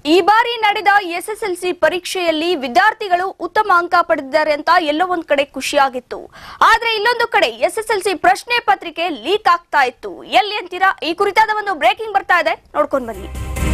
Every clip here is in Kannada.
ಈ ಬಾರಿ ನಡೆದ ಎಸ್ಎಸ್ಎಲ್ಸಿ ಪರೀಕ್ಷೆಯಲ್ಲಿ ವಿದ್ಯಾರ್ಥಿಗಳು ಉತ್ತಮ ಅಂಕ ಪಡೆದಿದ್ದಾರೆ ಅಂತ ಎಲ್ಲೋ ಒಂದ್ ಕಡೆ ಖುಷಿಯಾಗಿತ್ತು ಆದ್ರೆ ಇಲ್ಲೊಂದು ಕಡೆ ಎಸ್ಎಸ್ಎಲ್ಸಿ ಪ್ರಶ್ನೆ ಪತ್ರಿಕೆ ಲೀಕ್ ಆಗ್ತಾ ಇತ್ತು ಎಲ್ಲಿ ಅಂತೀರಾ ಈ ಕುರಿತಾದ ಒಂದು ಬ್ರೇಕಿಂಗ್ ಬರ್ತಾ ಇದೆ ನೋಡ್ಕೊಂಡ್ ಬನ್ನಿ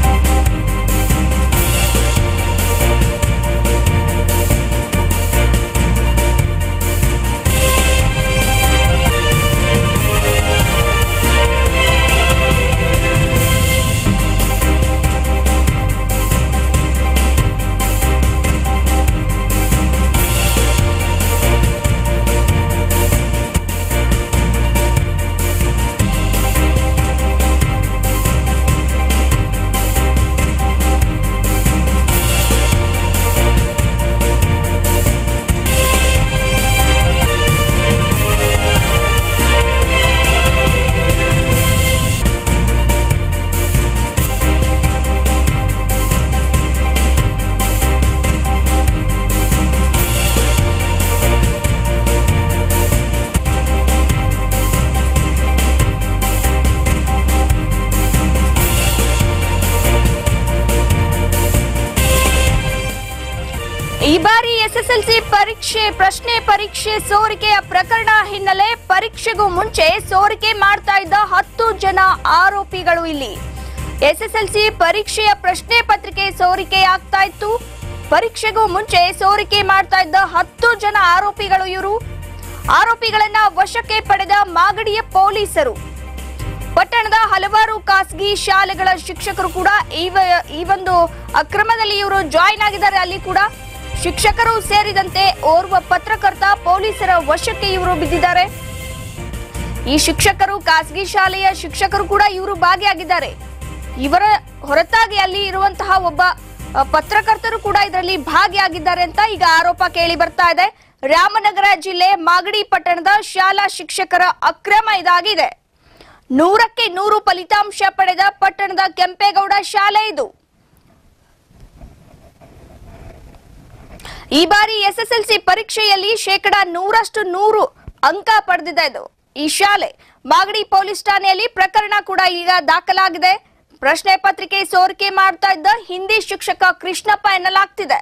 ಈ ಬಾರಿ ಎಸ್ಎಸ್ಎಲ್ಸಿ ಪರೀಕ್ಷೆ ಪ್ರಶ್ನೆ ಪರೀಕ್ಷೆ ಸೋರಿಕೆಯ ಪ್ರಕರಣ ಹಿನ್ನೆಲೆ ಪರೀಕ್ಷೆಗೂ ಮುಂಚೆ ಸೋರಿಕೆ ಮಾಡ್ತಾ ಇದ್ದ ಹತ್ತು ಜನ ಆರೋಪಿಗಳು ಇಲ್ಲಿ ಎಸ್ಎಸ್ಎಲ್ಸಿ ಪರೀಕ್ಷೆಯ ಪ್ರಶ್ನೆ ಪತ್ರಿಕೆ ಸೋರಿಕೆ ಆಗ್ತಾ ಇತ್ತು ಪರೀಕ್ಷೆಗೂ ಮುಂಚೆ ಸೋರಿಕೆ ಮಾಡ್ತಾ ಇದ್ದ ಹತ್ತು ಜನ ಆರೋಪಿಗಳು ಇವರು ಆರೋಪಿಗಳನ್ನ ವಶಕ್ಕೆ ಪಡೆದ ಮಾಗಡಿಯ ಪೊಲೀಸರು ಪಟ್ಟಣದ ಹಲವಾರು ಖಾಸಗಿ ಶಾಲೆಗಳ ಶಿಕ್ಷಕರು ಕೂಡ ಈ ವ- ಈ ಒಂದು ಅಕ್ರಮದಲ್ಲಿ ಇವರು ಜಾಯಿನ್ ಆಗಿದ್ದಾರೆ ಅಲ್ಲಿ ಕೂಡ ಶಿಕ್ಷಕರು ಸೇರಿದಂತೆ ಓರ್ವ ಪತ್ರಕರ್ತ ಪೊಲೀಸರ ವಶಕ್ಕೆ ಇವರು ಬಿದ್ದಿದ್ದಾರೆ ಈ ಶಿಕ್ಷಕರು ಖಾಸಗಿ ಶಾಲೆಯ ಶಿಕ್ಷಕರು ಕೂಡ ಇವರು ಭಾಗಿಯಾಗಿದ್ದಾರೆ ಇವರ ಹೊರತಾಗಿ ಅಲ್ಲಿ ಇರುವಂತಹ ಒಬ್ಬ ಅ, ಪತ್ರಕರ್ತರು ಕೂಡ ಇದರಲ್ಲಿ ಭಾಗಿಯಾಗಿದ್ದಾರೆ ಅಂತ ಈಗ ಆರೋಪ ಕೇಳಿ ಬರ್ತಾ ಇದೆ ರಾಮನಗರ ಜಿಲ್ಲೆ ಮಾಗಡಿ ಪಟ್ಟಣದ ಶಾಲಾ ಶಿಕ್ಷಕರ ಅಕ್ರಮ ಇದಾಗಿದೆ ನೂರಕ್ಕೆ ನೂರು ಫಲಿತಾಂಶ ಪಡೆದ ಪಟ್ಟಣದ ಕೆಂಪೇಗೌಡ ಶಾಲೆ ಇದು ಈ ಬಾರಿ ಎಸ್ಎಸ್ಎಲ್ಸಿ ಪರೀಕ್ಷೆಯಲ್ಲಿ ಶೇಕಡ ನೂರಷ್ಟು ನೂರು ಅಂಕ ಪಡೆದಿದೆ ಇದು ಈ ಶಾಲೆ ಮಾಗಡಿ ಪೊಲೀಸ್ ಠಾಣೆಯಲ್ಲಿ ಪ್ರಕರಣ ಕೂಡ ಈಗ ದಾಖಲಾಗಿದೆ ಪ್ರಶ್ನೆ ಪತ್ರಿಕೆ ಸೋರಿಕೆ ಮಾಡ್ತಾ ಇದ್ದ ಹಿಂದಿ ಶಿಕ್ಷಕ ಕೃಷ್ಣಪ್ಪ ಎನ್ನಲಾಗ್ತಿದೆ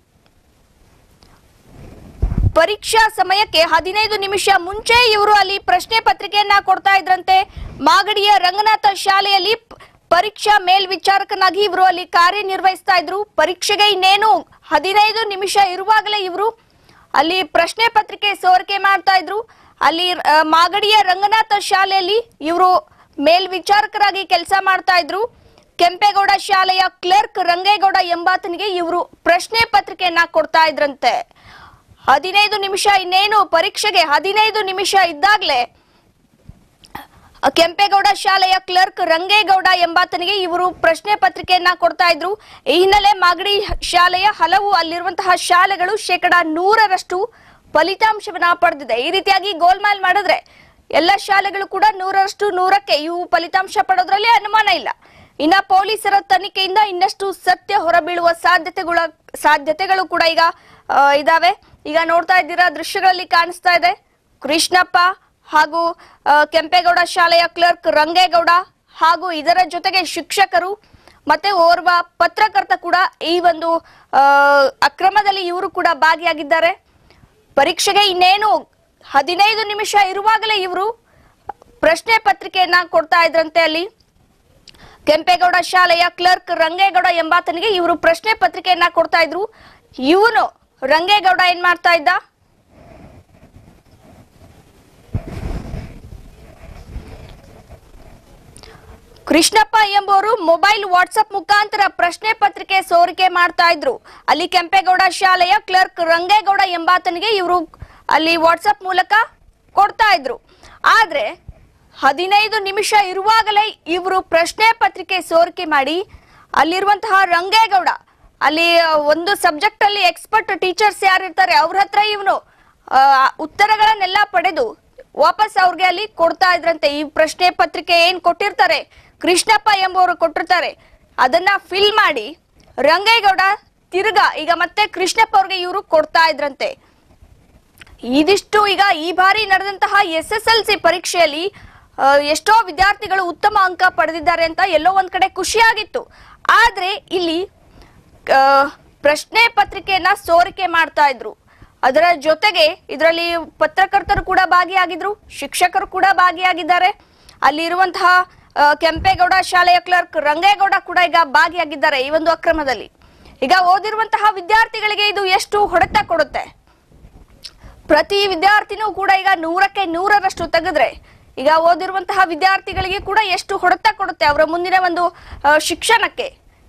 ಪರೀಕ್ಷಾ ಸಮಯಕ್ಕೆ ಹದಿನೈದು ನಿಮಿಷ ಮುಂಚೆ ಇವರು ಅಲ್ಲಿ ಪ್ರಶ್ನೆ ಪತ್ರಿಕೆಯನ್ನ ಕೊಡ್ತಾ ಇದ್ರಂತೆ ಮಾಗಡಿಯ ರಂಗನಾಥ ಶಾಲೆಯಲ್ಲಿ ಪ್- ಪರೀಕ್ಷಾ ಮೇಲ್ವಿಚಾರಕನಾಗಿ ಇವರು ಅಲ್ಲಿ ಕಾರ್ಯನಿರ್ವಹಿಸ್ತಾ ಇದ್ರು ಪರೀಕ್ಷೆಗೆ ಇನ್ನೇನು ಹದಿನೈದು ನಿಮಿಷ ಇರುವಾಗಲೇ ಇವರು ಅಲ್ಲಿ ಪ್ರಶ್ನೆ ಪತ್ರಿಕೆ ಸೋರಿಕೆ ಮಾಡ್ತಾ ಇದ್ರು ಅಲ್ಲಿ ಆ, ಮಾಗಡಿಯ ರಂಗನಾಥ ಶಾಲೆಯಲ್ಲಿ ಇವರು ಮೇಲ್ವಿಚಾರಕರಾಗಿ ಕೆಲಸ ಮಾಡ್ತಾ ಇದ್ರು ಕೆಂಪೇಗೌಡ ಶಾಲೆಯ ಕ್ಲರ್ಕ್ ರಂಗೇಗೌಡ ಎಂಬಾತನಿಗೆ ಇವರು ಪ್ರಶ್ನೆ ಪತ್ರಿಕೆಯನ್ನ ಕೊಡ್ತಾ ಇದ್ರಂತೆ ಹದಿನೈದು ನಿಮಿಷ ಇನ್ನೇನು ಪರೀಕ್ಷೆಗೆ ಹದಿನೈದು ನಿಮಿಷ ಇದ್ದಾಗಲೇ ಕೆಂಪೇಗೌಡ ಶಾಲೆಯ ಕ್ಲರ್ಕ್ ರಂಗೇಗೌಡ ಎಂಬಾತನಿಗೆ ಇವರು ಪ್ರಶ್ನೆ ಪತ್ರಿಕೆಯನ್ನ ಕೊಡ್ತಾ ಇದ್ರು ಈ ಹಿನ್ನೆಲೆ ಮಾಗಡಿ ಶಾಲೆಯ ಹಲವು ಅಲ್ಲಿರುವಂತಹ ಶಾಲೆಗಳು ಶೇಕಡ ನೂರರಷ್ಟು ಫಲಿತಾಂಶವನ್ನ ಪಡೆದಿದೆ ಈ ರೀತಿಯಾಗಿ ಗೋಲ್ಮಾಲ್ ಮಾಡಿದ್ರೆ ಎಲ್ಲ ಶಾಲೆಗಳು ಕೂಡ ನೂರರಷ್ಟು ನೂರಕ್ಕೆ ಇವು ಫಲಿತಾಂಶ ಪಡೋದ್ರಲ್ಲಿ ಅನುಮಾನ ಇಲ್ಲ ಇನ್ನ ಪೊಲೀಸರ ತನಿಖೆಯಿಂದ ಇನ್ನಷ್ಟು ಸತ್ಯ ಹೊರಬೀಳುವ ಸಾಧ್ಯತೆಗಳ ಸಾಧ್ಯತೆಗಳು ಕೂಡ ಈಗ ಆ, ಇದಾವೆ ಈಗ ನೋಡ್ತಾ ಇದ್ದೀರಾ ದೃಶ್ಯಗಳಲ್ಲಿ ಕಾಣಿಸ್ತಾ ಇದೆ ಕೃಷ್ಣಪ್ಪ ಹಾಗೂ ಆ, ಕೆಂಪೇಗೌಡ ಶಾಲೆಯ ಕ್ಲರ್ಕ್ ರಂಗೇಗೌಡ ಹಾಗೂ ಇದರ ಜೊತೆಗೆ ಶಿಕ್ಷಕರು ಮತ್ತೆ ಓರ್ವ ಪತ್ರಕರ್ತ ಕೂಡ ಈ ಒಂದು ಆ, ಅಕ್ರಮದಲ್ಲಿ ಇವರು ಕೂಡ ಭಾಗಿಯಾಗಿದ್ದಾರೆ ಪರೀಕ್ಷೆಗೆ ಇನ್ನೇನು ಹದಿನೈದು ನಿಮಿಷ ಇರುವಾಗಲೇ ಇವರು ಪ್ರಶ್ನೆ ಪತ್ರಿಕೆಯನ್ನ ಕೊಡ್ತಾ ಇದ್ರಂತೆ ಅಲ್ಲಿ ಕೆಂಪೇಗೌಡ ಶಾಲೆಯ ಕ್ಲರ್ಕ್ ರಂಗೇಗೌಡ ಎಂಬಾತನಿಗೆ ಇವರು ಪ್ರಶ್ನೆ ಪತ್ರಿಕೆಯನ್ನ ಕೊಡ್ತಾ ಇದ್ರು ಇವನು ರಂಗೇಗೌಡ ಏನ್ ಮಾಡ್ತಾ ಇದ್ದ ಕೃಷ್ಣಪ್ಪ ಎಂಬುವರು ಮೊಬೈಲ್ ವಾಟ್ಸ್ಆಪ್ ಮುಖಾಂತರ ಪ್ರಶ್ನೆ ಪತ್ರಿಕೆ ಸೋರಿಕೆ ಮಾಡ್ತಾ ಇದ್ರು ಅಲ್ಲಿ ಕೆಂಪೇಗೌಡ ಶಾಲೆಯ ಕ್ಲರ್ಕ್ ರಂಗೇಗೌಡ ಎಂಬಾತನಿಗೆ ಇವರು ಅಲ್ಲಿ ವಾಟ್ಸ್ಆಪ್ ಮೂಲಕ ಕೊಡ್ತಾ ಇದ್ರು ಆದ್ರೆ ಹದಿನೈದು ನಿಮಿಷ ಇರುವಾಗಲೇ ಇವರು ಪ್ರಶ್ನೆ ಪತ್ರಿಕೆ ಸೋರಿಕೆ ಮಾಡಿ ಅಲ್ಲಿರುವಂತಹ ರಂಗೇಗೌಡ ಅಲ್ಲಿ ಒಂದು ಸಬ್ಜೆಕ್ಟ್ ಅಲ್ಲಿ ಎಕ್ಸ್ಪರ್ಟ್ ಟೀಚರ್ಸ್ ಯಾರಿರ್ತಾರೆ ಅವ್ರ ಹತ್ರ ಇವನು ಉತ್ತರಗಳನ್ನೆಲ್ಲ ಪಡೆದು ವಾಪಸ್ ಅವ್ರಿಗೆ ಅಲ್ಲಿ ಕೊಡ್ತಾ ಇದ್ರಂತೆ ಈ ಪ್ರಶ್ನೆ ಪತ್ರಿಕೆ ಏನ್ ಕೊಟ್ಟಿರ್ತಾರೆ ಕೃಷ್ಣಪ್ಪ ಎಂಬುವರು ಕೊಟ್ಟಿರ್ತಾರೆ ಅದನ್ನ ಫಿಲ್ ಮಾಡಿ ರಂಗೇಗೌಡ ತಿರ್ಗಾ ಈಗ ಮತ್ತೆ ಕೃಷ್ಣಪ್ಪ ಅವ್ರಿಗೆ ಇವರು ಕೊಡ್ತಾ ಇದ್ರಂತೆ ಇದಿಷ್ಟು ಈಗ ಈ ಬಾರಿ ನಡೆದಂತಹ ಎಸ್ ಎಸ್ ಎಲ್ ಸಿ ಪರೀಕ್ಷೆಯಲ್ಲಿ ಆ, ಎಷ್ಟೋ ವಿದ್ಯಾರ್ಥಿಗಳು ಉತ್ತಮ ಅಂಕ ಪಡೆದಿದ್ದಾರೆ ಅಂತ ಎಲ್ಲೋ ಒಂದ್ ಕಡೆ ಖುಷಿಯಾಗಿತ್ತು ಆದ್ರೆ ಇಲ್ಲಿ ಆ, ಪ್ರಶ್ನೆ ಪತ್ರಿಕೆಯನ್ನ ಸೋರಿಕೆ ಮಾಡ್ತಾ ಇದ್ರು ಅದರ ಜೊತೆಗೆ ಇದರಲ್ಲಿ ಪತ್ರಕರ್ತರು ಕೂಡ ಭಾಗಿಯಾಗಿದ್ರು ಶಿಕ್ಷಕರು ಕೂಡ ಭಾಗಿಯಾಗಿದ್ದಾರೆ ಅಲ್ಲಿರುವಂತಹ ಆ, ಕೆಂಪೇಗೌಡ ಶಾಲೆಯ ಕ್ಲರ್ಕ್ ರಂಗೇಗೌಡ ಕೂಡ ಈಗ ಭಾಗಿಯಾಗಿದ್ದಾರೆ ಈ ಒಂದು ಅಕ್ರಮದಲ್ಲಿ ಈಗ ಓದಿರುವಂತಹ ವಿದ್ಯಾರ್ಥಿಗಳಿಗೆ ಇದು ಎಷ್ಟು ಹೊಡೆತ ಕೊಡುತ್ತೆ ಪ್ರತಿ ವಿದ್ಯಾರ್ಥಿನೂ ಕೂಡ ಈಗ ನೂರಕ್ಕೆ ನೂರರಷ್ಟು ತೆಗೆದ್ರೆ ಈಗ ಓದಿರುವಂತಹ ವಿದ್ಯಾರ್ಥಿಗಳಿಗೆ ಕೂಡ ಎಷ್ಟು ಹೊಡೆತ ಕೊಡುತ್ತೆ ಅವರ ಮುಂದಿನ ಒಂದು ಆ, ಶಿಕ್ಷಣಕ್ಕೆ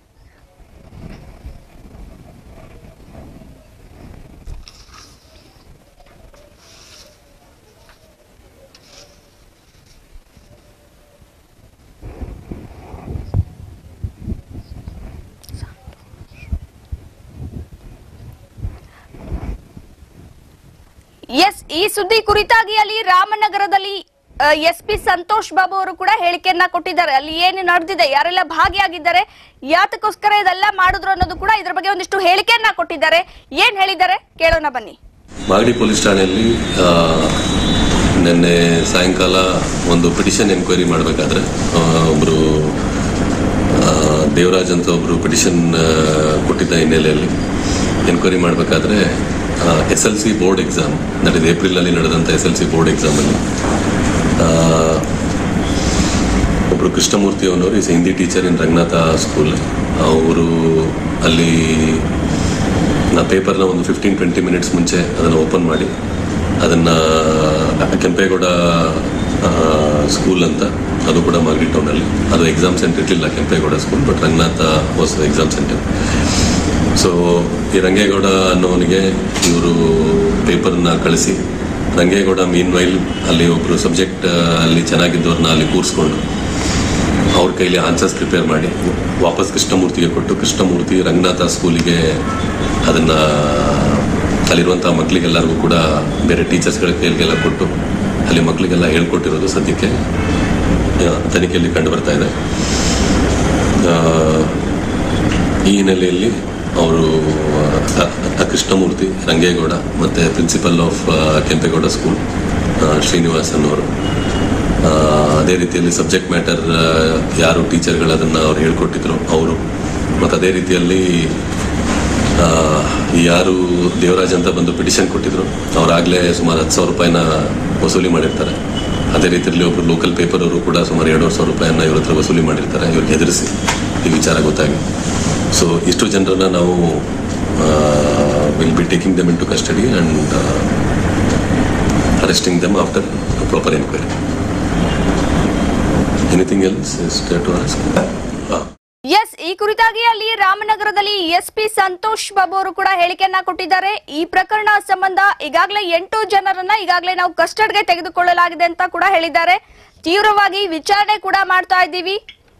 ಎಸ್ ಈ ಸುದ್ದಿ ಕುರಿತಾಗಿ ಅಲ್ಲಿ ರಾಮನಗರದಲ್ಲಿ ಎಸ್ ಪಿ ಸಂತೋಷ್ ಬಾಬು ಅವರು ಕೂಡ ಹೇಳಿಕೆಯನ್ನ ಕೊಟ್ಟಿದ್ದಾರೆ ಅಲ್ಲಿ ಏನು ನಡೆದಿದೆ ಯಾರೆಲ್ಲ ಭಾಗಿಯಾಗಿದ್ದಾರೆ ಯಾತಕ್ಕೋಸ್ಕರ ಇದೆಲ್ಲ ಮಾಡಿದ್ರು ಅನ್ನೋದು ಕೂಡ ಇದ್ರ ಬಗ್ಗೆ ಒಂದಿಷ್ಟು ಹೇಳಿಕೆಯನ್ನ ಕೊಟ್ಟಿದ್ದಾರೆ ಏನ್ ಹೇಳಿದ್ದಾರೆ ಕೇಳೋಣ ಬನ್ನಿ ಮಾಗಡಿ ಪೊಲೀಸ್ ಠಾಣೆಯಲ್ಲಿ ಆ, ನಿನ್ನೆ ಸಾಯಂಕಾಲ ಒಂದು ಪಿಟಿಷನ್ ಎನ್ಕ್ವೈರಿ ಮಾಡಬೇಕಾದ್ರೆ ಒಬ್ಬರು ದೇವರಾಜ್ ಅಂತ ಒಬ್ಬರು ಪಿಟಿಷನ್ ಕೊಟ್ಟಿದ್ದ ಹಿನ್ನೆಲೆಯಲ್ಲಿ ಎನ್ಕ್ವೈರಿ ಮಾಡಬೇಕಾದ್ರೆ S L C board exam that is ಏಪ್ರಿಲಲ್ಲಿ ನಡೆದಂಥ ಎಸ್ ಎಲ್ ಸಿ ಬೋರ್ಡ್ ಎಕ್ಸಾಮಲ್ಲಿ ಒಬ್ಬರು ಕೃಷ್ಣಮೂರ್ತಿ ಅವನವರು is Hindi teacher in Ranganatha school ಅವರು ಅಲ್ಲಿ ನಾ ಪೇಪರ್ನ ಒಂದು ಫಿಫ್ಟೀನ್ ಟ್ವೆಂಟಿ ಮಿನಿಟ್ಸ್ ಮುಂಚೆ ಅದನ್ನು ಓಪನ್ ಮಾಡಿ ಅದನ್ನು ಕೆಂಪೇಗೌಡ ಸ್ಕೂಲ್ ಅಂತ ಅದು ಕೂಡ ಮಾಗಡಿ ಟೌನಲ್ಲಿ ಅದು ಎಕ್ಸಾಮ್ ಸೆಂಟರ್ ಇರಲಿಲ್ಲ Kempegowda school but Ranganatha was exam centre so ಈ ರಂಗೇಗೌಡ ಅನ್ನೋವನಿಗೆ ಇವರು ಪೇಪರ್ನ ಕಳಿಸಿ ರಂಗೇಗೌಡ ಮೀನ್ ವೈಲ್ ಅಲ್ಲಿ ಒಬ್ಬರು ಸಬ್ಜೆಕ್ಟ್ ಅಲ್ಲಿ ಚೆನ್ನಾಗಿದ್ದವ್ರನ್ನ ಅಲ್ಲಿ ಕೂರಿಸ್ಕೊಂಡು ಅವ್ರ ಕೈಲಿ ಆನ್ಸರ್ಸ್ ಪ್ರಿಪೇರ್ ಮಾಡಿ ವಾಪಸ್ ಕೃಷ್ಣಮೂರ್ತಿಗೆ ಕೊಟ್ಟು ಕೃಷ್ಣಮೂರ್ತಿ ರಂಗನಾಥ ಸ್ಕೂಲಿಗೆ ಅದನ್ನು ಅಲ್ಲಿರುವಂಥ ಮಕ್ಕಳಿಗೆಲ್ಲರಿಗೂ ಕೂಡ ಬೇರೆ ಟೀಚರ್ಸ್ಗಳ ಕೈಲಿಗೆಲ್ಲ ಕೊಟ್ಟು ಅಲ್ಲಿ ಮಕ್ಕಳಿಗೆಲ್ಲ ಹೇಳ್ಕೊಟ್ಟಿರೋದು ಸದ್ಯಕ್ಕೆ ಆ, ತನಿಖೆಯಲ್ಲಿ ಕಂಡು ಬರ್ತಾ ಇದೆ ಆ, ಈ ಹಿನ್ನೆಲೆಯಲ್ಲಿ ಅವರು ಕೃಷ್ಣಮೂರ್ತಿ ರಂಗೇಗೌಡ ಮತ್ತು principal of Kempegowda school Srinivas ಅನ್ನೋರು ಆ, ಅದೇ ರೀತಿಯಲ್ಲಿ ಸಬ್ಜೆಕ್ಟ್ ಮ್ಯಾಟರ್ ಯಾರು ಟೀಚರ್ಗಳು ಅದನ್ನು ಅವ್ರು ಹೇಳ್ಕೊಟ್ಟಿದ್ರು ಅವರು ಮತ್ತು ಅದೇ ರೀತಿಯಲ್ಲಿ ಆ, ಈ ಯಾರು ದೇವರಾಜ್ ಅಂತ ಬಂದು ಪಿಟಿಷನ್ ಕೊಟ್ಟಿದ್ರು ಅವರಾಗಲೇ ಸುಮಾರು ಹತ್ತು ಸಾವಿರ ರೂಪಾಯಿನ ವಸೂಲಿ ಮಾಡಿರ್ತಾರೆ ಅದೇ ರೀತಿಯಲ್ಲಿ ಒಬ್ಬರು ಲೋಕಲ್ ಪೇಪರ್ ಅವರು ಕೂಡ ಸುಮಾರು ಎರಡೂವರೆ ಸಾವಿರ ರೂಪಾಯಿನ ಇವ್ರ ಹತ್ರ ವಸೂಲಿ ಮಾಡಿರ್ತಾರೆ ಇವ್ರಿಗೆ ಹೆದರಿಸಿ ಈ ವಿಚಾರ ಗೊತ್ತಾಗಿ ಸೊ ಇಷ್ಟು ಜನರನ್ನ ನಾವು will be taking them into custody and arresting them after proper enquiry anything else is to ask ಹಾಂ ಎಸ್ ಈ ಕುರಿತಾಗಿ ಅಲ್ಲಿ ರಾಮನಗರದಲ್ಲಿ ಎಸ್ ಪಿ ಸಂತೋಷ್ ಬಾಬು ಅವರು ಕೂಡ ಹೇಳಿಕೆಯನ್ನ ಕೊಟ್ಟಿದ್ದಾರೆ ಈ ಪ್ರಕರಣ ಸಂಬಂಧ ಈಗಾಗಲೇ ಎಂಟು ಜನರನ್ನ ಈಗಾಗಲೇ ನಾವು ಕಸ್ಟಡ್ಗೆ ತೆಗೆದುಕೊಳ್ಳಲಾಗಿದೆ ಅಂತ ಕೂಡ ಹೇಳಿದ್ದಾರೆ ತೀವ್ರವಾಗಿ ವಿಚಾರಣೆ ಕೂಡ ಮಾಡ್ತಾ ಇದ್ದೀವಿ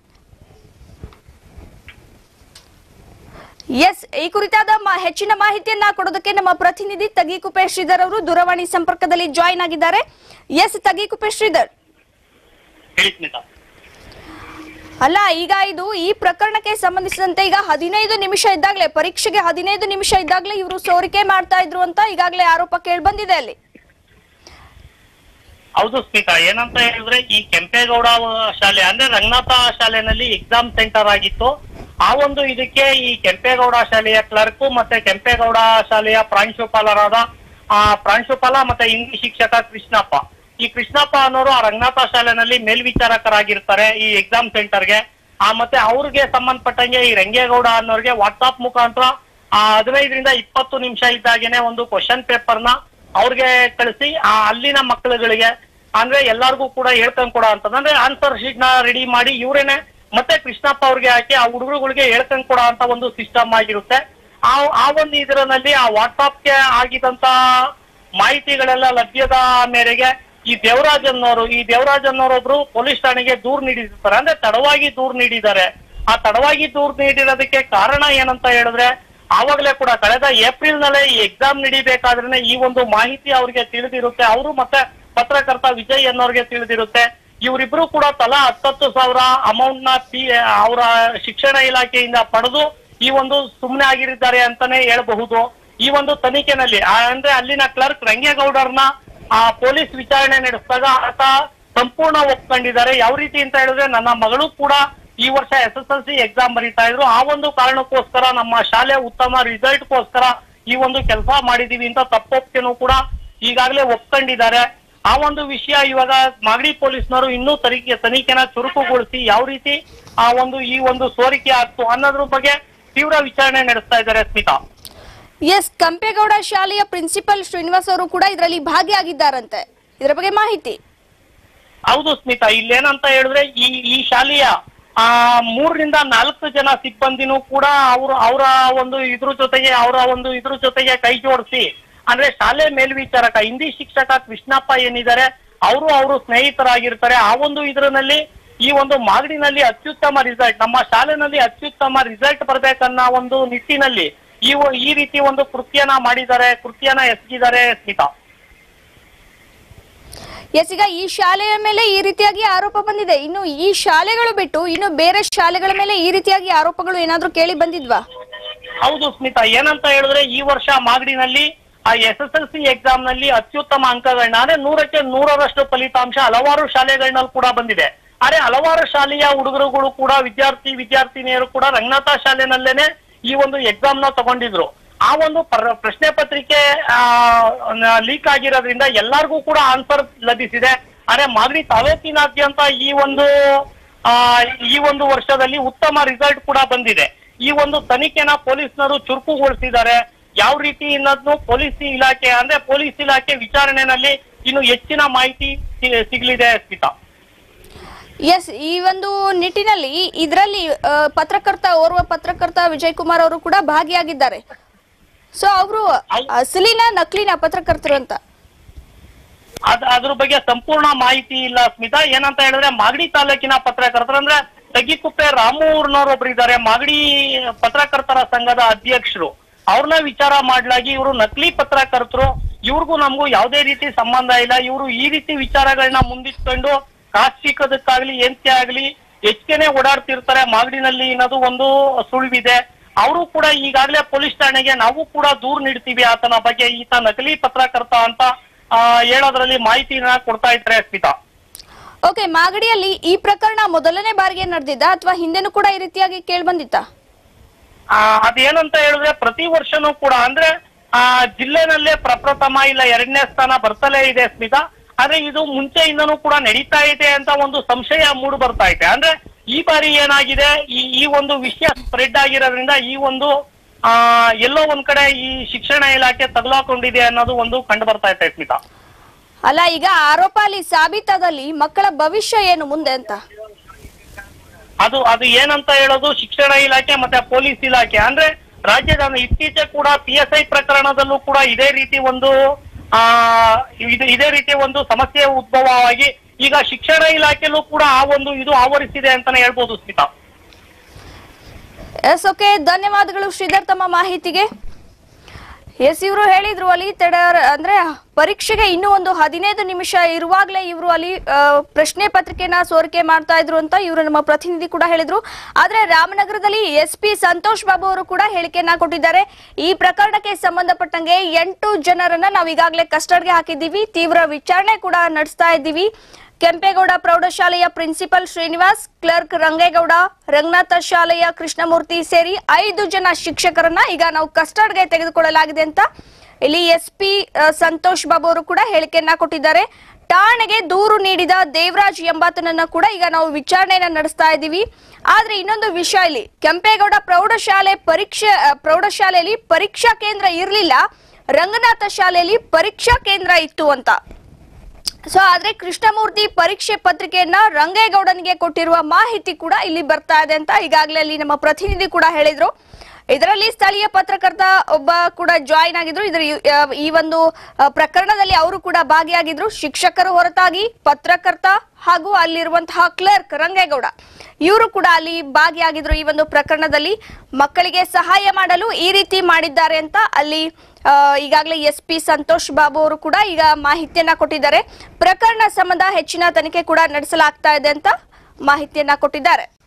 ಎಸ್ ಈ ಕುರಿತಾದ ಮ- ಹೆಚ್ಚಿನ ಮಾಹಿತಿಯನ್ನ ಕೊಡೋದಕ್ಕೆ ನಮ್ಮ ಪ್ರತಿನಿಧಿ ತಗೀಕುಪೆ ಶ್ರೀಧರ್ ಅವರು ದೂರವಾಣಿ ಸಂಪರ್ಕದಲ್ಲಿ ಜಾಯಿನ್ ಆಗಿದ್ದಾರೆ ಎಸ್ ತಗೀಕುಪೆ ಶ್ರೀಧರ್ ಹೇಳಿ ಸ್ಮಿತಾ ಅಲ್ಲ ಈಗ ಇದು ಈ ಪ್ರಕರಣಕ್ಕೆ ಸಂಬಂಧಿಸಿದಂತೆ ಈಗ ಹದಿನೈದು ನಿಮಿಷ ಇದ್ದಾಗಲೇ ಪರೀಕ್ಷೆಗೆ ಹದಿನೈದು ನಿಮಿಷ ಇದ್ದಾಗಲೇ ಇವರು ಸೋರಿಕೆ ಮಾಡ್ತಾ ಇದ್ರು ಅಂತ ಈಗಾಗಲೇ ಆರೋಪ ಕೇಳಿ ಬಂದಿದೆ ಅಲ್ಲಿ ಹೌದು ಸ್ಮಿತಾ ಏನಂತ ಹೇಳಿದ್ರೆ ಈ ಕೆಂಪೇಗೌಡ ಶಾಲೆ ಅಂದ್ರೆ ರಂಗನಾಥ ಶಾಲೆನಲ್ಲಿ ಎಕ್ಸಾಮ್ ಸೆಂಟರ್ ಆಗಿತ್ತು ಆ ಒಂದು ಇದಕ್ಕೆ ಈ ಕೆಂಪೇಗೌಡ ಶಾಲೆಯ ಕ್ಲರ್ಕ್ ಮತ್ತೆ ಕೆಂಪೇಗೌಡ ಶಾಲೆಯ ಪ್ರಾಂಶುಪಾಲರಾದ ಆ ಪ್ರಾಂಶುಪಾಲ ಮತ್ತೆ ಇಂಗ್ಲಿಷ್ ಶಿಕ್ಷಕ ಕೃಷ್ಣಪ್ಪ ಈ ಕೃಷ್ಣಪ್ಪ ಅನ್ನೋರು ಆ ರಂಗನಾಥ ಶಾಲೆನಲ್ಲಿ ಮೇಲ್ವಿಚಾರಕರಾಗಿರ್ತಾರೆ ಈ ಎಕ್ಸಾಮ್ ಸೆಂಟರ್ಗೆ ಆ ಮತ್ತೆ ಅವ್ರಿಗೆ ಸಂಬಂಧಪಟ್ಟಂಗೆ ಈ ರಂಗೇಗೌಡ ಅನ್ನೋರಿಗೆ ವಾಟ್ಸಾಪ್ ಮುಖಾಂತರ ಆ ಹದಿನೈದರಿಂದ ಇಪ್ಪತ್ತು ನಿಮಿಷ ಇದ್ದಾಗೇನೆ ಒಂದು ಕ್ವಶನ್ ಪೇಪರ್ನ ಅವ್ರಿಗೆ ಕಳಿಸಿ ಆ ಅಲ್ಲಿನ ಮಕ್ಕಳುಗಳಿಗೆ ಅಂದ್ರೆ ಎಲ್ಲಾರ್ಗೂ ಕೂಡ ಹೇಳ್ಕೊಂಡ್ ಕೊಡ ಅಂತ ಅಂದ್ರೆ ಆನ್ಸರ್ ಶೀಟ್ ನ ರೆಡಿ ಮಾಡಿ ಇವರೇನೆ ಮತ್ತೆ ಕೃಷ್ಣಪ್ಪ ಅವ್ರಿಗೆ ಹಾಕಿ ಆ ಹುಡುಗರುಗಳಿಗೆ ಹೇಳ್ಕೊಂಡ್ ಕೊಡ ಅಂತ ಒಂದು ಸಿಸ್ಟಮ್ ಆಗಿರುತ್ತೆ ಆ ಆ ಒಂದು ಇದರಲ್ಲಿ ಆ ವಾಟ್ಸಾಪ್ಗೆ ಆಗಿದಂತ ಮಾಹಿತಿಗಳೆಲ್ಲ ಲಭ್ಯದ ಮೇರೆಗೆ ಈ ದೇವರಾಜ್ ಅನ್ನೋರು ಈ ದೇವರಾಜ್ ಅನ್ನೋರೊಬ್ರು ಪೊಲೀಸ್ ಠಾಣೆಗೆ ದೂರ್ ನೀಡಿರ್ತಾರೆ ಅಂದ್ರೆ ತಡವಾಗಿ ದೂರ್ ನೀಡಿದ್ದಾರೆ ಆ ತಡವಾಗಿ ದೂರ್ ನೀಡಿರೋದಕ್ಕೆ ಕಾರಣ ಏನಂತ ಹೇಳಿದ್ರೆ ಆವಾಗಲೇ ಕೂಡ ಕಳೆದ ಏಪ್ರಿಲ್ ನಲ್ಲೇ ಈ ಎಕ್ಸಾಮ್ ನಡಿಬೇಕಾದ್ರೆ ಈ ಒಂದು ಮಾಹಿತಿ ಅವ್ರಿಗೆ ತಿಳಿದಿರುತ್ತೆ ಅವರು ಮತ್ತೆ ಪತ್ರಕರ್ತ ವಿಜಯ್ ಅನ್ನೋರ್ಗೆ ತಿಳಿದಿರುತ್ತೆ ಇವರಿಬ್ರು ಕೂಡ ತಲಾ ಹತ್ತತ್ತು ಸಾವಿರ ಅಮೌಂಟ್ ನ ಪಿ ಅವರ ಶಿಕ್ಷಣ ಇಲಾಖೆಯಿಂದ ಪಡೆದು ಈ ಒಂದು ಸುಮ್ಮನೆ ಆಗಿರಿದ್ದಾರೆ ಅಂತಾನೆ ಹೇಳಬಹುದು ಈ ಒಂದು ತನಿಖೆನಲ್ಲಿ ಆ, ಅಂದ್ರೆ ಅಲ್ಲಿನ ಕ್ಲರ್ಕ್ ರಂಗೇಗೌಡರ್ನ ಆ ಪೊಲೀಸ್ ವಿಚಾರಣೆ ನಡೆಸಿದಾಗ ಆತ ಸಂಪೂರ್ಣ ಒಪ್ಕೊಂಡಿದ್ದಾರೆ ಯಾವ ರೀತಿ ಅಂತ ಹೇಳಿದ್ರೆ ನನ್ನ ಮಗಳು ಕೂಡ ಈ ವರ್ಷ S S L C exam ಬರೀತಾ ಇದ್ರು ಆ ಒಂದು ಕಾರಣಕ್ಕೋಸ್ಕರ ನಮ್ಮ ಶಾಲೆ ಉತ್ತಮ ರಿಸಲ್ಟ್ಗೋಸ್ಕರ ಈ ಒಂದು ಕೆಲಸ ಮಾಡಿದೀವಿ ಅಂತ ತಪ್ಪೊಪ್ಪಿಗೆನೂ ಕೂಡ ಈಗಾಗಲೇ ಒಪ್ಕೊಂಡಿದ್ದಾರೆ ಆ ಒಂದು ವಿಷಯ ಇವಾಗ ಮಾಗಡಿ ಪೊಲೀಸ್ನವರು ಇನ್ನೂ ತನಿಖೆ ತನಿಖೆನ ಚುರುಕುಗೊಳಿಸಿ ಯಾವ ರೀತಿ ಆ ಒಂದು ಈ ಒಂದು ಸೋರಿಕೆ ಆಗ್ತು ಅನ್ನೋದ್ರ ಬಗ್ಗೆ ತೀವ್ರ ವಿಚಾರಣೆ ನಡೆಸ್ತಾ ಇದ್ದಾರೆ ಸ್ಮಿತಾ ಎಸ್ ಕಂಪೇಗೌಡ ಶಾಲೆಯ ಪ್ರಿನ್ಸಿಪಲ್ ಶ್ರೀನಿವಾಸ್ ಅವರು ಕೂಡ ಇದರಲ್ಲಿ ಭಾಗಿಯಾಗಿದ್ದಾರಂತೆ ಇದರ ಬಗ್ಗೆ ಮಾಹಿತಿ ಹೌದು ಸ್ಮಿತಾ ಇಲ್ಲೇನಂತ ಹೇಳಿದ್ರೆ ಈ ಈ ಶಾಲೆಯ ಆ ಮೂರರಿಂದ ನಾಲ್ಕು ಜನ ಸಿಬ್ಬಂದಿನೂ ಕೂಡ ಅವರು ಅವರ ಒಂದು ಇದ್ರ ಜೊತೆಗೆ ಅವರ ಒಂದು ಇದ್ರ ಜೊತೆಗೆ ಕೈ ಜೋಡಿಸಿ ಅಂದ್ರೆ ಶಾಲೆ ಮೇಲ್ವಿಚಾರಕ ಹಿಂದಿ ಶಿಕ್ಷಕ ಕೃಷ್ಣಪ್ಪ ಏನಿದ್ದಾರೆ ಅವರು ಅವರು ಸ್ನೇಹಿತರಾಗಿರ್ತಾರೆ ಆ ಒಂದು ಇದರಲ್ಲಿ ಈ ಒಂದು ಮಾಗಡಿನಲ್ಲಿ ಅತ್ಯುತ್ತಮ ರಿಸಲ್ಟ್ ನಮ್ಮ ಶಾಲೆನಲ್ಲಿ ಅತ್ಯುತ್ತಮ ರಿಸಲ್ಟ್ ಬರ್ಬೇಕನ್ನೋ ಒಂದು ನಿಟ್ಟಿನಲ್ಲಿ ಈ ಒ- ಈ ರೀತಿ ಒಂದು ಕೃತ್ಯನ ಮಾಡಿದ್ದಾರೆ ಕೃತ್ಯನ ಎಸಗಿದ್ದಾರೆ ಸ್ಮಿತಾ ಎಸ್ ಈಗ ಈ ಶಾಲೆಯ ಮೇಲೆ ಈ ರೀತಿಯಾಗಿ ಆರೋಪ ಬಂದಿದೆ ಇನ್ನು ಈ ಶಾಲೆಗಳು ಬಿಟ್ಟು ಇನ್ನು ಬೇರೆ ಶಾಲೆಗಳ ಮೇಲೆ ಈ ರೀತಿಯಾಗಿ ಆರೋಪಗಳು ಏನಾದ್ರೂ ಕೇಳಿ ಬಂದಿದ್ವಾ ಹೌದು ಸ್ಮಿತಾ ಏನಂತ ಹೇಳಿದ್ರೆ ಈ ವರ್ಷ ಮಾಗಡಿನಲ್ಲಿ ಆ S S L C exam ನಲ್ಲಿ ಅತ್ಯುತ್ತಮ ಅಂಕಗಳನ್ನ ಅಂದ್ರೆ ನೂರಕ್ಕೆ ನೂರರಷ್ಟು ಫಲಿತಾಂಶ ಹಲವಾರು ಶಾಲೆಗಳಲ್ಲಿ ಕೂಡ ಬಂದಿದೆ ಆದ್ರೆ ಹಲವಾರು ಶಾಲೆಯ ಹುಡುಗರುಗಳು ಕೂಡ ವಿದ್ಯಾರ್ಥಿ ವಿದ್ಯಾರ್ಥಿನಿಯರು ಕೂಡ ರಂಗನಾಥ ಶಾಲೆನಲ್ಲೇನೆ ಈ ಒಂದು ಎಕ್ಸಾಮ್ ನ ತಗೊಂಡಿದ್ರು ಆ ಒಂದು ಪ್ರ- ಪ್ರಶ್ನೆ ಪತ್ರಿಕೆ ಲೀಕ್ ಆಗಿರೋದ್ರಿಂದ ಎಲ್ಲರಿಗೂ ಕೂಡ ಆನ್ಸರ್ ಲಭಿಸಿದೆ ಆದ್ರೆ ಮಾಗಡಿ ತಾಲೂಕಿನಾದ್ಯಂತ ಈ ಒಂದು ಆ, ಈ ಒಂದು ವರ್ಷದಲ್ಲಿ ಉತ್ತಮ ರಿಸಲ್ಟ್ ಕೂಡ ಬಂದಿದೆ ಈ ಒಂದು ತನಿಖೆನ ಪೊಲೀಸ್ನವರು ಚುರುಕುಗೊಳಿಸಿದ್ದಾರೆ ಯಾವ ರೀತಿ ಅನ್ನೋದ್ನು ಪೊಲೀಸ್ ಇಲಾಖೆ ಅಂದ್ರೆ ಪೊಲೀಸ್ ಇಲಾಖೆ ವಿಚಾರಣೆನಲ್ಲಿ ಇನ್ನು ಹೆಚ್ಚಿನ ಮಾಹಿತಿ ಸಿ- ಸಿಗಲಿದೆ ಸ್ಮಿತಾ ಎಸ್ ಈ ಒಂದು ನಿಟ್ಟಿನಲ್ಲಿ ಇದರಲ್ಲಿ ಆ, ಪತ್ರಕರ್ತ ಓರ್ವ ಪತ್ರಕರ್ತ ವಿಜಯ್ ಕುಮಾರ್ ಅವರು ಕೂಡ ಭಾಗಿಯಾಗಿದ್ದಾರೆ ಸೊ ಅವರು ಅಸಲಿನ ನಕಲಿನ ಪತ್ರಕರ್ತರು ಅಂತ ಅದ್ ಅದ್ರ ಬಗ್ಗೆ ಸಂಪೂರ್ಣ ಮಾಹಿತಿ ಇಲ್ಲ ಸ್ಮಿತಾ ಏನಂತ ಹೇಳಿದ್ರೆ ಮಾಗಡಿ ತಾಲೂಕಿನ ಪತ್ರಕರ್ತರು ಅಂದ್ರೆ ತಗ್ಗಿಕುಪ್ಪೆ ರಾಮೂರ್ನವ್ರು ಒಬ್ರು ಇದ್ದಾರೆ ಮಾಗಡಿ ಪತ್ರಕರ್ತರ ಸಂಘದ ಅಧ್ಯಕ್ಷರು ಅವ್ರನ್ನ ವಿಚಾರ ಮಾಡ್ಲಾಗಿ ಇವರು ನಕಲಿ ಪತ್ರಕರ್ತರು ಇವ್ರಿಗೂ ನಮಗೂ ಯಾವುದೇ ರೀತಿ ಸಂಬಂಧ ಇಲ್ಲ ಇವರು ಈ ರೀತಿ ವಿಚಾರಗಳನ್ನ ಮುಂದಿಟ್ಕೊಂಡು ಕಾಸು ಸಿಕ್ಕೋದಕ್ಕಾಗ್ಲಿ ಎಂತೆ ಆಗ್ಲಿ ಹೆಚ್ಚಿಗೆನೆ ಓಡಾಡ್ತಿರ್ತಾರೆ ಮಾಗಡಿನಲ್ಲಿ ಅನ್ನೋದು ಒಂದು ಸುಳಿವಿದೆ ಅವರು ಕೂಡ ಈಗಾಗಲೇ ಪೊಲೀಸ್ ಠಾಣೆಗೆ ನಾವು ಕೂಡ ದೂರು ನೀಡ್ತೀವಿ ಆತನ ಬಗ್ಗೆ ಈತ ನಕಲಿ ಪತ್ರಕರ್ತ ಅಂತ ಆ, ಹೇಳೋದ್ರಲ್ಲಿ ಮಾಹಿತಿನ ಕೊಡ್ತಾ ಇದ್ದಾರೆ ಸ್ಮಿತಾ ಓಕೆ ಮಾಗಡಿಯಲ್ಲಿ ಈ ಪ್ರಕರಣ ಮೊದಲನೇ ಬಾರಿಗೆ ನಡೆದಿದ್ದ ಅಥವಾ ಹಿಂದೆನೂ ಕೂಡ ಈ ರೀತಿಯಾಗಿ ಕೇಳಿ ಬಂದಿತ್ತಾ ಆ, ಅದೇನಂತ ಹೇಳಿದ್ರೆ ಪ್ರತಿ ವರ್ಷನೂ ಕೂಡ ಅಂದ್ರೆ ಆ ಜಿಲ್ಲೆನಲ್ಲೇ ಪ್ರಪ್ರಥಮ ಇಲ್ಲ ಎರಡನೇ ಸ್ಥಾನ ಬರ್ತಲೇ ಇದೆ ಸ್ಮಿತಾ ಆದ್ರೆ ಇದು ಮುಂಚೆಯಿಂದನೂ ಕೂಡ ನಡೀತಾ ಇದೆ ಅಂತ ಒಂದು ಸಂಶಯ ಮೂಡು ಬರ್ತಾ ಇದೆ ಅಂದ್ರೆ ಈ ಬಾರಿ ಏನಾಗಿದೆ ಈ ಈ ಒಂದು ವಿಷಯ ಸ್ಪ್ರೆಡ್ ಆಗಿರೋದ್ರಿಂದ ಈ ಒಂದು ಆ ಎಲ್ಲೋ ಒಂದ್ ಕಡೆ ಈ ಶಿಕ್ಷಣ ಇಲಾಖೆ ತಗಲಾಕೊಂಡಿದೆ ಅನ್ನೋದು ಒಂದು ಕಂಡು ಬರ್ತಾ ಇದೆ ಸ್ಮಿತಾ ಅಲ್ಲ ಈಗ ಆರೋಪ ಅಲ್ಲಿ ಸಾಬೀತಾದಲ್ಲಿ ಮಕ್ಕಳ ಭವಿಷ್ಯ ಏನು ಮುಂದೆ ಅಂತ ಅದು ಅದು ಏನಂತ ಹೇಳೋದು ಶಿಕ್ಷಣ ಇಲಾಖೆ ಮತ್ತೆ ಪೊಲೀಸ್ ಇಲಾಖೆ ಅಂದ್ರೆ ರಾಜ್ಯದ ಇತ್ತೀಚೆ ಕೂಡ ಪಿ ಎಸ್ ಐ ಪ್ರಕರಣದಲ್ಲೂ ಕೂಡ ಇದೇ ರೀತಿ ಒಂದು ಆ ಇದು ಇದೇ ರೀತಿ ಒಂದು ಸಮಸ್ಯೆ ಉದ್ಭವವಾಗಿ ಈಗ ಶಿಕ್ಷಣ ಇಲಾಖೆಲೂ ಕೂಡ ಆ ಒಂದು ಇದು ಆವರಿಸಿದೆ ಅಂತಾನೆ ಹೇಳ್ಬೋದು ಸ್ಮಿತಾ ಎಸ್ ಓಕೆ ಧನ್ಯವಾದಗಳು ಶ್ರೀಧರ್ ತಮ್ಮ ಮಾಹಿತಿಗೆ ಎಸ್ ಇವರು ಹೇಳಿದ್ರು ಅಲ್ಲಿ ತಡ ಅಂದ್ರೆ ಪರೀಕ್ಷೆಗೆ ಇನ್ನೂ ಒಂದು ಹದಿನೈದು ನಿಮಿಷ ಇರುವಾಗಲೇ ಇವರು ಅಲ್ಲಿ ಆ, ಪ್ರಶ್ನೆ ಪತ್ರಿಕೆನ ಸೋರಿಕೆ ಮಾಡ್ತಾ ಇದ್ರು ಅಂತ ಇವರು ನಮ್ಮ ಪ್ರತಿನಿಧಿ ಕೂಡ ಹೇಳಿದ್ರು ಆದ್ರೆ ರಾಮನಗರದಲ್ಲಿ ಎಸ್ ಪಿ ಸಂತೋಷ್ ಬಾಬು ಅವರು ಕೂಡ ಹೇಳಿಕೆಯನ್ನ ಕೊಟ್ಟಿದ್ದಾರೆ ಈ ಪ್ರಕರಣಕ್ಕೆ ಸಂಬಂಧಪಟ್ಟಂಗೆ ಎಂಟು ಜನರನ್ನ ನಾವು ಈಗಾಗಲೇ ಕಸ್ಟಡ್ಗೆ ಹಾಕಿದ್ದೀವಿ ತೀವ್ರ ವಿಚಾರಣೆ ಕೂಡ ನಡೆಸ್ತಾ ಇದ್ದೀವಿ ಕೆಂಪೇಗೌಡ ಪ್ರೌಢಶಾಲೆಯ ಪ್ರಿನ್ಸಿಪಲ್ ಶ್ರೀನಿವಾಸ್ ಕ್ಲರ್ಕ್ ರಂಗೇಗೌಡ ರಂಗನಾಥ ಶಾಲೆಯ ಕೃಷ್ಣಮೂರ್ತಿ ಸೇರಿ ಐದು ಜನ ಶಿಕ್ಷಕರನ್ನ ಈಗ ನಾವು ಕಸ್ಟರ್ಡ್ಗೆ ತೆಗೆದುಕೊಳ್ಳಲಾಗಿದೆ ಅಂತ ಇಲ್ಲಿ ಎಸ್ ಪಿ ಸಂತೋಷ್ ಬಾಬು ಅವರು ಕೂಡ ಹೇಳಿಕೆಯನ್ನ ಕೊಟ್ಟಿದ್ದಾರೆ ಠಾಣೆಗೆ ದೂರು ನೀಡಿದ ದೇವರಾಜ್ ಎಂಬಾತನನ್ನ ಕೂಡ ಈಗ ನಾವು ವಿಚಾರಣೆಯನ್ನ ನಡೆಸ್ತಾ ಇದ್ದೀವಿ ಆದ್ರೆ ಇನ್ನೊಂದು ವಿಷಯ ಇಲ್ಲಿ ಕೆಂಪೇಗೌಡ ಪ್ರೌಢಶಾಲೆ ಪರೀಕ್ಷೆ ಆ, ಪ್ರೌಢಶಾಲೆಯಲ್ಲಿ ಪರೀಕ್ಷಾ ಕೇಂದ್ರ ಇರಲಿಲ್ಲ ರಂಗನಾಥ ಶಾಲೆಯಲ್ಲಿ ಪರೀಕ್ಷಾ ಕೇಂದ್ರ ಇತ್ತು ಅಂತ ಸೊ ಆದ್ರೆ ಕೃಷ್ಣಮೂರ್ತಿ ಪರೀಕ್ಷೆ ಪತ್ರಿಕೆಯನ್ನ ರಂಗೇಗೌಡನಿಗೆ ಕೊಟ್ಟಿರುವ ಮಾಹಿತಿ ಕೂಡ ಇಲ್ಲಿ ಬರ್ತಾ ಇದೆ ಅಂತ ಈಗಾಗಲೇ ಅಲ್ಲಿ ನಮ್ಮ ಪ್ರತಿನಿಧಿ ಕೂಡ ಹೇಳಿದ್ರು ಇದರಲ್ಲಿ ಸ್ಥಳೀಯ ಪತ್ರಕರ್ತ ಒಬ್ಬ ಕೂಡ ಜಾಯಿನ್ ಆಗಿದ್ರು ಇದರ ಈ- ಆ, ಈ ಒಂದು ಆ, ಪ್ರಕರಣದಲ್ಲಿ ಅವರು ಕೂಡ ಭಾಗಿಯಾಗಿದ್ರು ಶಿಕ್ಷಕರು ಹೊರತಾಗಿ ಪತ್ರಕರ್ತ ಹಾಗೂ ಅಲ್ಲಿರುವಂತಹ ಕ್ಲರ್ಕ್ ರಂಗೇಗೌಡ ಇವರು ಕೂಡ ಅಲ್ಲಿ ಭಾಗಿಯಾಗಿದ್ರು ಈ ಒಂದು ಪ್ರಕರಣದಲ್ಲಿ ಮಕ್ಕಳಿಗೆ ಸಹಾಯ ಮಾಡಲು ಈ ರೀತಿ ಮಾಡಿದ್ದಾರೆ ಅಂತ ಅಲ್ಲಿ ಆ, ಈಗಾಗಲೇ ಎಸ್ ಪಿ ಸಂತೋಷ್ ಬಾಬು ಅವರು ಕೂಡ ಈಗ ಮಾಹಿತಿಯನ್ನ ಕೊಟ್ಟಿದ್ದಾರೆ ಪ್ರಕರಣ ಸಂಬಂಧ ಹೆಚ್ಚಿನ ತನಿಖೆ ಕೂಡ ನಡೆಸಲಾಗ್ತಾ ಇದೆ ಅಂತ ಮಾಹಿತಿಯನ್ನ ಕೊಟ್ಟಿದ್ದಾರೆ